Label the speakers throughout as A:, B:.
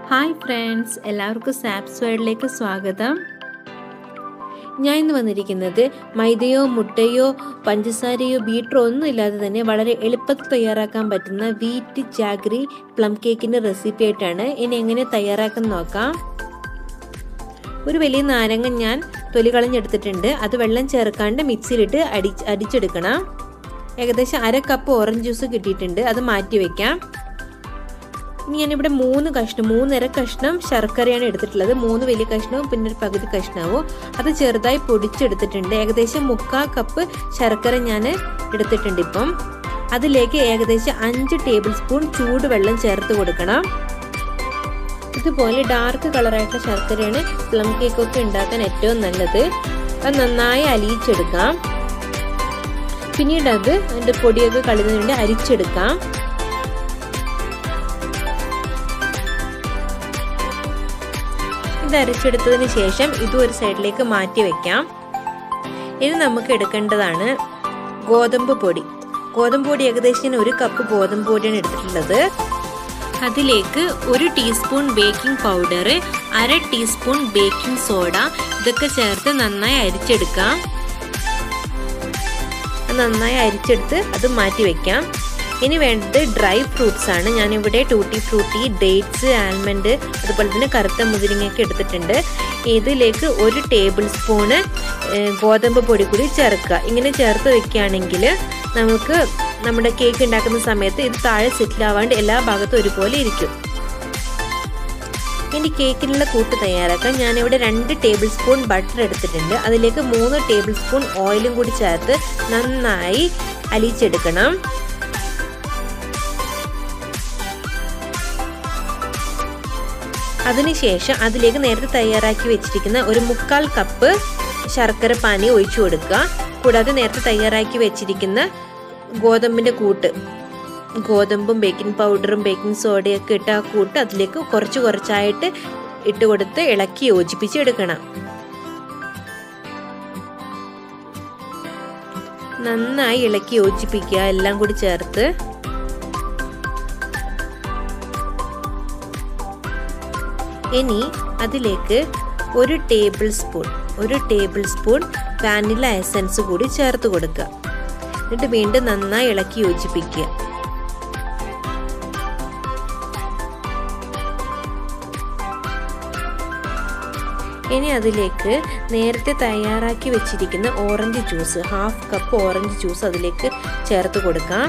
A: hi friends എല്ലാവർക്കും സാപ്സ് വേർഡിലേക്ക് സ്വാഗതം ഞാൻ ഇന്ന് വന്നിരിക്കുന്നത് മൈദയോ മുട്ടയോ പഞ്ചസാരയോ ബീറ്ററോ ഒന്നും ഇല്ലാതെ തന്നെ വളരെ എളുപ്പത്തിൽ തയ്യാറാക്കാൻ പറ്റുന്ന വീറ്റ് ജാഗ്രി പ്ലം കേക്കിൻ്റെ റെസിപ്പി ആയിട്ടാണ് ഇനി എങ്ങനെ തയ്യാറാക്കാൻ നോക്കാം ഒരു വലിയ നാരങ്ങ ഞാൻ തൊലി കളഞ്ഞെടുത്തിട്ടുണ്ട് അത് വെള്ളം ചേർക്കാണ്ട് മിക്സിയിലിട്ട് അടി അടിച്ചെടുക്കണം ഏകദേശം അര കപ്പ് ഓറഞ്ച് ജ്യൂസ് കിട്ടിയിട്ടുണ്ട് അത് മാറ്റി വയ്ക്കാം ഇനി ഞാനിവിടെ മൂന്ന് കഷ്ണം മൂന്നര കഷ്ണം ശർക്കരയാണ് എടുത്തിട്ടുള്ളത് മൂന്ന് വലിയ കഷ്ണവും പിന്നെ ഒരു പകുതി കഷ്ണവും അത് ചെറുതായി പൊടിച്ചെടുത്തിട്ടുണ്ട് ഏകദേശം മുക്കാൽ കപ്പ് ശർക്കര ഞാൻ എടുത്തിട്ടുണ്ട് ഇപ്പം അതിലേക്ക് ഏകദേശം അഞ്ച് ടേബിൾ സ്പൂൺ ചൂടുവെള്ളം ചേർത്ത് കൊടുക്കണം ഇതുപോലെ ഡാർക്ക് കളറായിട്ടുള്ള ശർക്കരയാണ് പ്ലം കേക്കൊക്കെ ഉണ്ടാക്കാൻ ഏറ്റവും നല്ലത് അത് നന്നായി അലിയിച്ചെടുക്കാം പിന്നീട് അത് അതിൻ്റെ പൊടിയൊക്കെ കളയുന്നതിന് വേണ്ടി അരിച്ചെടുക്കാം ഇത് അരച്ചെടുത്തതിന് ശേഷം ഇതും ഒരു സൈഡിലേക്ക് മാറ്റി വെക്കാം ഇനി നമുക്ക് എടുക്കേണ്ടതാണ് ഗോതമ്പ് പൊടി ഗോതമ്പ് പൊടി ഏകദേശം ഒരു കപ്പ് ഗോതമ്പ് പൊടിയാണ് എടുത്തിട്ടുള്ളത് അതിലേക്ക് ഒരു ടീസ്പൂൺ ബേക്കിംഗ് പൗഡർ അര ടീസ്പൂൺ ബേക്കിംഗ് സോഡ ഇതൊക്കെ ചേർത്ത് നന്നായി അരിച്ചെടുക്കാം നന്നായി അരിച്ചെടുത്ത് അത് മാറ്റി വെക്കാം ഇനി വേണ്ടത് ഡ്രൈ ഫ്രൂട്ട്സ് ആണ് ഞാനിവിടെ ടൂട്ടി ഫ്രൂട്ടി ഡേറ്റ്സ് ആൽമണ്ട് അതുപോലെ തന്നെ കറുത്ത മുതിരിങ്ങയൊക്കെ എടുത്തിട്ടുണ്ട് ഇതിലേക്ക് ഒരു ടേബിൾ സ്പൂണ് ഗോതമ്പ് പൊടി കൂടി ചേർക്കുക ഇങ്ങനെ ചേർത്ത് വെക്കുകയാണെങ്കിൽ നമുക്ക് നമ്മുടെ കേക്ക് ഉണ്ടാക്കുന്ന സമയത്ത് ഇത് താഴെ സെറ്റിൽ ആവാണ്ട് എല്ലാ ഭാഗത്തും ഒരുപോലെ ഇരിക്കും ഇനി കേക്കിനുള്ള കൂട്ട് തയ്യാറാക്കാൻ ഞാനിവിടെ രണ്ട് ടേബിൾ സ്പൂൺ ബട്ടർ എടുത്തിട്ടുണ്ട് അതിലേക്ക് മൂന്ന് ടേബിൾ സ്പൂൺ ഓയിലും കൂടി ചേർത്ത് നന്നായി അലിയിച്ചെടുക്കണം അതിനുശേഷം അതിലേക്ക് നേരത്തെ തയ്യാറാക്കി വെച്ചിരിക്കുന്ന ഒരു മുക്കാൽ കപ്പ് ശർക്കര പാനി ഒഴിച്ചു കൊടുക്കുക കൂടാതെ നേരത്തെ തയ്യാറാക്കി വെച്ചിരിക്കുന്ന ഗോതമ്പിൻ്റെ കൂട്ട് ഗോതമ്പും ബേക്കിംഗ് പൗഡറും ബേക്കിംഗ് സോഡയൊക്കെ ഇട്ട് ആ കൂട്ട് അതിലേക്ക് കുറച്ച് കുറച്ചായിട്ട് ഇട്ട് കൊടുത്ത് ഇളക്കി യോജിപ്പിച്ച് എടുക്കണം നന്നായി ഇളക്കി യോജിപ്പിക്കുക എല്ലാം കൂടി ചേർത്ത് ഇനി അതിലേക്ക് ഒരു ടേബിൾ സ്പൂൺ ഒരു ടേബിൾ സ്പൂൺ വാനില എസൻസ് കൂടി ചേർത്ത് കൊടുക്കുക എന്നിട്ട് വീണ്ടും നന്നായി ഇളക്കി യോജിപ്പിക്കുക ഇനി അതിലേക്ക് നേരത്തെ തയ്യാറാക്കി വെച്ചിരിക്കുന്ന orange juice half cup orange juice അതിലേക്ക് ചേർത്ത് കൊടുക്കാം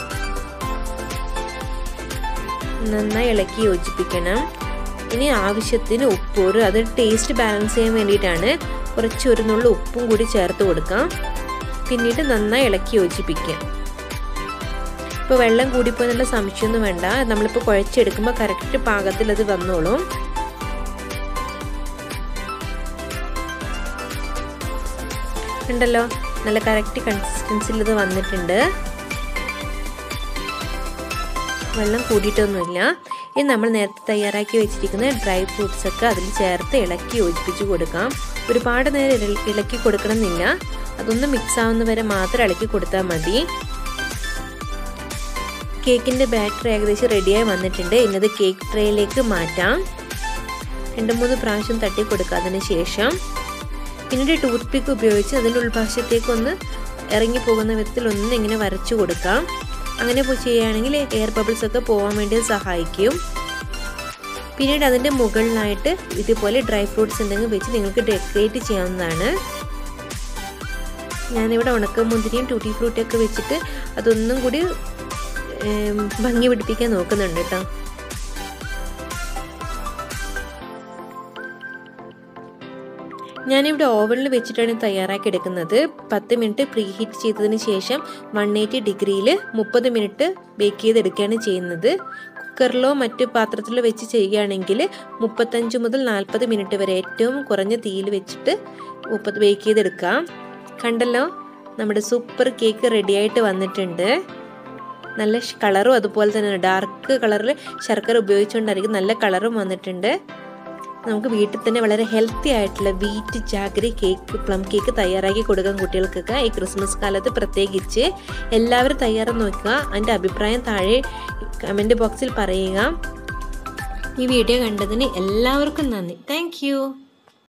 A: നന്നായി ഇളക്കി യോജിപ്പിക്കണം ഇനി ആവശ്യത്തിന് ഉപ്പ് ഒരു അത് ടേസ്റ്റ് ബാലൻസ് ചെയ്യാൻ വേണ്ടിയിട്ടാണ് കുറച്ച് ഒരു നുള്ള ഉപ്പും കൂടി ചേർത്ത് കൊടുക്കാം പിന്നീട് നന്നായി ഇളക്കി യോജിപ്പിക്കുക ഇപ്പോൾ വെള്ളം കൂടിപ്പോയെന്നുള്ള സംശയമൊന്നും വേണ്ട നമ്മളിപ്പോൾ കുഴച്ചെടുക്കുമ്പോൾ കറക്റ്റ് പാകത്തിൽ അത് വന്നോളും ഉണ്ടല്ലോ നല്ല കറക്റ്റ് കൺസിസ്റ്റൻസിൽ ഇത് വന്നിട്ടുണ്ട് വെള്ളം കൂടിയിട്ടൊന്നുമില്ല ഇനി നമ്മൾ നേരത്തെ തയ്യാറാക്കി വെച്ചിരിക്കുന്ന ഡ്രൈ ഫ്രൂട്ട്സ് ഒക്കെ അതിൽ ചേർത്ത് ഇളക്കി യോജിപ്പിച്ച് കൊടുക്കാം ഒരുപാട് നേരം ഇളക്കി കൊടുക്കണമെന്നില്ല അതൊന്ന് മിക്സ് ആവുന്ന വരെ മാത്രം ഇളക്കി കൊടുത്താൽ മതി കേക്കിൻ്റെ ബാറ്റർ ഏകദേശം റെഡിയായി വന്നിട്ടുണ്ട് ഇന്നത് കേക്ക് ട്രേയിലേക്ക് മാറ്റാം രണ്ട് മൂന്ന് പ്രാവശ്യം തട്ടി കൊടുക്കുക അതിന് ശേഷം പിന്നീട് ടൂത്ത് പിക്ക് ഉപയോഗിച്ച് അതിൻ്റെ ഉൾഭാഷത്തേക്കൊന്ന് ഇറങ്ങി പോകുന്ന വിധത്തിൽ ഒന്ന് ഇങ്ങനെ വരച്ചു കൊടുക്കാം അങ്ങനെ ചെയ്യുകയാണെങ്കിൽ എയർ ബബിൾസ് ഒക്കെ പോകാൻ വേണ്ടി സഹായിക്കും പിന്നീട് അതിൻ്റെ മുകളിലായിട്ട് ഇതുപോലെ ഡ്രൈ ഫ്രൂട്ട്സ് എന്തെങ്കിലും വെച്ച് നിങ്ങൾക്ക് ഡെക്കറേറ്റ് ചെയ്യാവുന്നതാണ് ഞാനിവിടെ ഉണക്കമുന്തിരിയും ടൂട്ടി ഫ്രൂട്ടിയൊക്കെ വെച്ചിട്ട് അതൊന്നും കൂടി ഭംഗി പിടിപ്പിക്കാൻ നോക്കുന്നുണ്ട് കേട്ടോ ഞാനിവിടെ ഓവനിൽ വെച്ചിട്ടാണ് തയ്യാറാക്കി എടുക്കുന്നത് പത്ത് മിനിറ്റ് പ്രീ ഹീറ്റ് ചെയ്തതിന് ശേഷം വൺ എയ്റ്റി ഡിഗ്രിയിൽ മുപ്പത് മിനിറ്റ് ബേക്ക് ചെയ്തെടുക്കുകയാണ് ചെയ്യുന്നത് കുക്കറിലോ മറ്റു പാത്രത്തിലോ വെച്ച് ചെയ്യുകയാണെങ്കിൽ മുപ്പത്തഞ്ച് മുതൽ നാൽപ്പത് മിനിറ്റ് വരെ ഏറ്റവും കുറഞ്ഞ തീയിൽ വെച്ചിട്ട് മുപ്പത് ബേക്ക് ചെയ്തെടുക്കാം കണ്ടല്ലോ നമ്മുടെ സൂപ്പർ കേക്ക് റെഡിയായിട്ട് വന്നിട്ടുണ്ട് നല്ല കളറും അതുപോലെ തന്നെ ഡാർക്ക് കളറിൽ ശർക്കര ഉപയോഗിച്ചുകൊണ്ടായിരിക്കും നല്ല കളറും വന്നിട്ടുണ്ട് നമുക്ക് വീട്ടിൽ തന്നെ വളരെ ഹെൽത്തി ആയിട്ടുള്ള wheat jaggery cake plum cake തയ്യാറാക്കി കൊടുക്കാൻ കുട്ടികൾക്കൊക്കെ ഈ ക്രിസ്മസ് കാലത്ത് പ്രത്യേകിച്ച് എല്ലാവരും തയ്യാറാക്കി നോക്കുക അതിൻ്റെ അഭിപ്രായം താഴെ കമൻറ്റ് ബോക്സിൽ പറയുക ഈ വീഡിയോ കണ്ടതിന് എല്ലാവർക്കും നന്ദി താങ്ക്